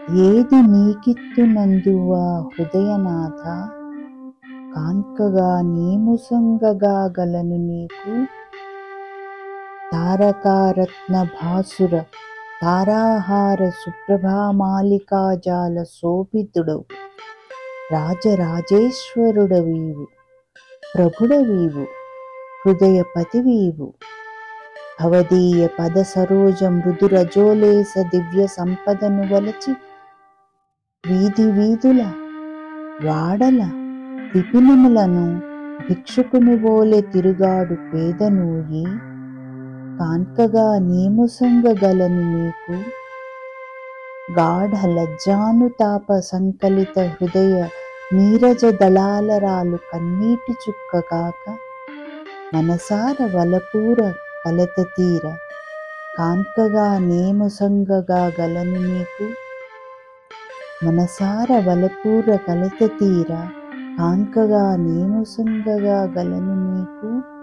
ఏది నీకిత్తునందువ హృదయనాథ కాంకగా నీముసంగగా గలను నీకు తారకారత్న భాసుర తారాహార సుప్రభామాలికాజాల శోభితుడవు రాజరాజేశ్వరుడవీవు ప్రభుడవీవు హృదయపతివీవు భవదీయ పద సరోజ మృదురజోలేస దివ్య సంపదను వలచి వీధి వీధుల వాడల విపినములను భిక్షుకుని బోలె తిరుగాడు పేదనూయి కాన్కగా నీముసంగగలను నీకు గాఢ లజ్జానుతాప సంకలిత హృదయ నీరజ దళాలరాలు కన్నీటి చుక్క కాక మనసార వలపూర కలత తీర కాంకగా నేముసంగగా గలను నీకు మనసార వలపూర కలత తీర కాంకగా నేముసంగగా గలను నీకు